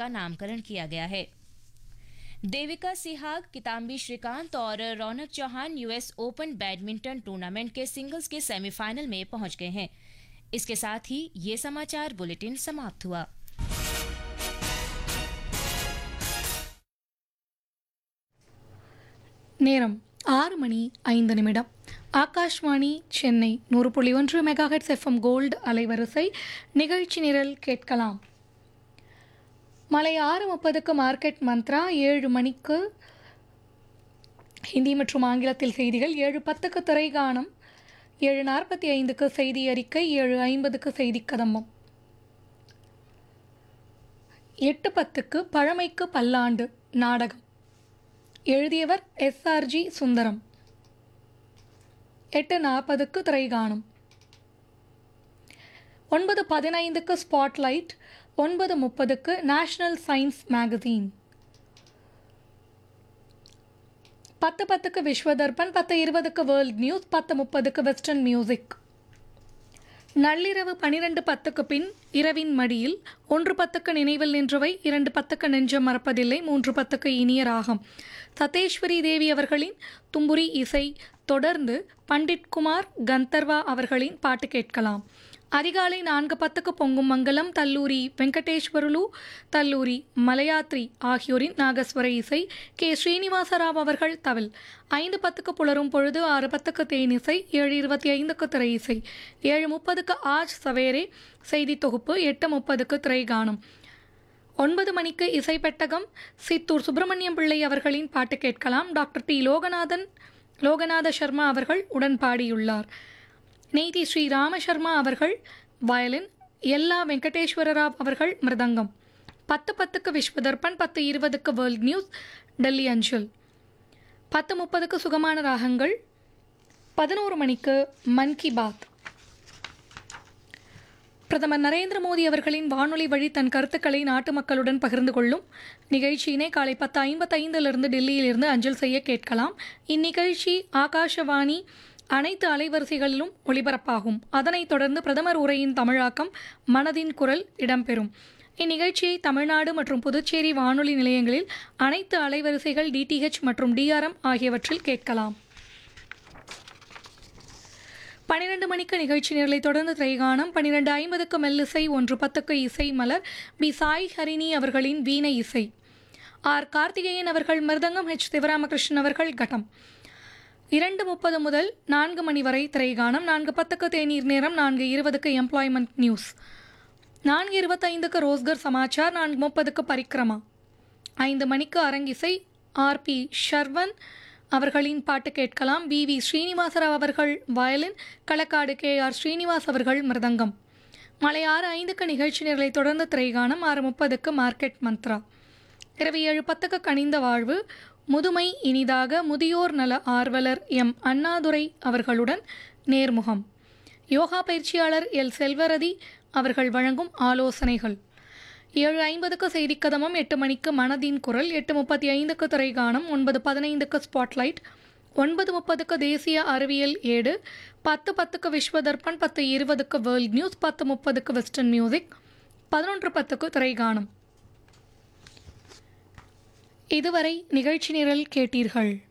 का नामकरण किया गया है देविका सिहाग किताम्बी श्रीकांत और Raunak Chauhan US open badminton tournament के सिंगल्स के सेमीफाइनल में पहुंच गए हैं इसके साथ ही ये समाचार बुलेटिन समाप्त हुआ நேரம் ஆறு மணி ஐந்து நிமிடம் ஆகாஷ்வாணி சென்னை நூறு புள்ளி ஒன்று மெகாஹெட்ஸ் எஃப்எம் கோல்டு அலைவரிசை நிகழ்ச்சி நிரல் கேட்கலாம் மலை ஆறு முப்பதுக்கு மார்க்கெட் மந்த்ரா ஏழு மணிக்கு ஹிந்தி மற்றும் ஆங்கிலத்தில் செய்திகள் ஏழு பத்துக்கு திரைகானம் ஏழு நாற்பத்தி ஐந்துக்கு செய்தி அறிக்கை ஏழு ஐம்பதுக்கு செய்தி கதம்பம் எட்டு பத்துக்கு பழமைக்கு பல்லாண்டு நாடகம் எழுதியவர் எஸ்ஆர்ஜி சுந்தரம் எட்டு நாற்பதுக்கு திரைகாணும் ஒன்பது பதினைந்துக்கு ஸ்பாட்லைட் ஒன்பது முப்பதுக்கு நேஷனல் சயின்ஸ் மேகசீன் பத்து பத்துக்கு விஸ்வதர்பன் பத்து இருபதுக்கு வேர்ல்ட் நியூஸ் பத்து முப்பதுக்கு வெஸ்டர்ன் மியூசிக் நள்ளிரவு பனிரெண்டு பத்துக்கு பின் இரவின் மடியில் ஒன்று பத்துக்கு நினைவில் நின்றவை இரண்டு பத்துக்கு நெஞ்சம் மறப்பதில்லை மூன்று பத்துக்கு இனிய ராகம் சதேஸ்வரி தேவி அவர்களின் தும்புரி இசை தொடர்ந்து பண்டிட் குமார் கந்தர்வா அவர்களின் பாட்டு கேட்கலாம் அதிகாலை நான்கு பத்துக்கு பொங்கும் மங்கலம் தல்லூரி வெங்கடேஸ்வருலு தல்லூரி மலையாத்ரி ஆகியோரின் நாகஸ்வர இசை கே ஸ்ரீனிவாசராவ் அவர்கள் தவில் ஐந்து பத்துக்கு புலரும் பொழுது ஆறு பத்துக்கு தேனிசை ஏழு இருபத்தி ஐந்துக்கு திரை இசை ஏழு முப்பதுக்கு ஆஜ் சவேரே செய்தி தொகுப்பு எட்டு முப்பதுக்கு திரைகானம் ஒன்பது மணிக்கு இசை பெட்டகம் சித்தூர் சுப்பிரமணியம் பிள்ளை அவர்களின் பாட்டு கேட்கலாம் டாக்டர் டி லோகநாதன் லோகநாத சர்மா அவர்கள் உடன் பாடியுள்ளார் நெய்தி ஸ்ரீ ராமசர்மா அவர்கள் வயலின் எல்லா வெங்கடேஸ்வர ராவ் அவர்கள் மிருதங்கம் பத்து பத்துக்கு விஸ்வதர்பன் பத்து இருபதுக்கு வேர்ல்ட் நியூஸ் டெல்லி அஞ்சல் பத்து முப்பதுக்கு சுகமான ராகங்கள் பதினோரு மணிக்கு மன் கி பாத் பிரதமர் நரேந்திர மோடி அவர்களின் வானொலி வழி தன் கருத்துக்களை நாட்டு மக்களுடன் பகிர்ந்து கொள்ளும் நிகழ்ச்சியினை காலை பத்து ஐம்பத்தைந்திலிருந்து டெல்லியிலிருந்து அஞ்சல் செய்ய கேட்கலாம் இந்நிகழ்ச்சி ஆகாஷவாணி அனைத்து அலைவரிசைகளிலும் ஒளிபரப்பாகும் அதனைத் தொடர்ந்து பிரதமர் உரையின் தமிழாக்கம் மனதின் குரல் இடம்பெறும் இந்நிகழ்ச்சியை தமிழ்நாடு மற்றும் புதுச்சேரி வானொலி நிலையங்களில் அனைத்து அலைவரிசைகள் டிடிஹெச் மற்றும் டிஆர்எம் ஆகியவற்றில் கேட்கலாம் பன்னிரண்டு மணிக்கு நிகழ்ச்சி நிரலை தொடர்ந்து திரைகானம் பன்னிரண்டு ஐம்பதுக்கு மெல்லிசை ஒன்று பத்துக்கு இசை மலர் பி சாய் ஹரிணி அவர்களின் வீணை இசை ஆர் கார்த்திகேயன் அவர்கள் மிருதங்கம் ஹெச் சிவராமகிருஷ்ணன் அவர்கள் கட்டம் இரண்டு முப்பது முதல் நான்கு மணி வரை திரைகானம் நான்கு பத்துக்கு தேநீர் நேரம் நான்கு இருபதுக்கு எம்ப்ளாய்மெண்ட் நியூஸ் நான்கு இருபத்தைந்துக்கு ரோஸ்கர் சமாச்சார் நான்கு முப்பதுக்கு பரிக்ரமா ஐந்து மணிக்கு அரங்கிசை ஆர் பி ஷர்வன் அவர்களின் பாட்டு கேட்கலாம் பி வி ஸ்ரீனிவாசராவ் அவர்கள் violin Kalakkad K R Srinivas அவர்கள் மிருதங்கம் மலை ஆறு ஐந்துக்கு நிகழ்ச்சி நிரலை தொடர்ந்து திரைகானம் ஆறு முப்பதுக்கு மார்க்கெட் மந்த்ரா இரவு ஏழு பத்துக்கு கனிந்த வாழ்வு முதுமை இனிதாக முதியோர் நல ஆர்வலர் எம் அண்ணாதுரை அவர்களுடன் நேர்முகம் யோகா பயிற்சியாளர் எல் செல்வரதி அவர்கள் வழங்கும் ஆலோசனைகள் ஏழு ஐம்பதுக்கு செய்திக்கதமம் எட்டு மணிக்கு மனதின் குரல் எட்டு முப்பத்தி ஐந்துக்கு திரைகானம் ஒன்பது பதினைந்துக்கு ஸ்பாட்லைட் ஒன்பது முப்பதுக்கு தேசிய அறிவியல் ஏடு பத்து பத்துக்கு விஸ்வதர்பன் பத்து இருபதுக்கு வேர்ல்ட் நியூஸ் பத்து முப்பதுக்கு வெஸ்டர்ன் மியூசிக் பதினொன்று பத்துக்கு திரைகானம் இதுவரை நிகழ்ச்சி நிரல் கேட்டீர்கள்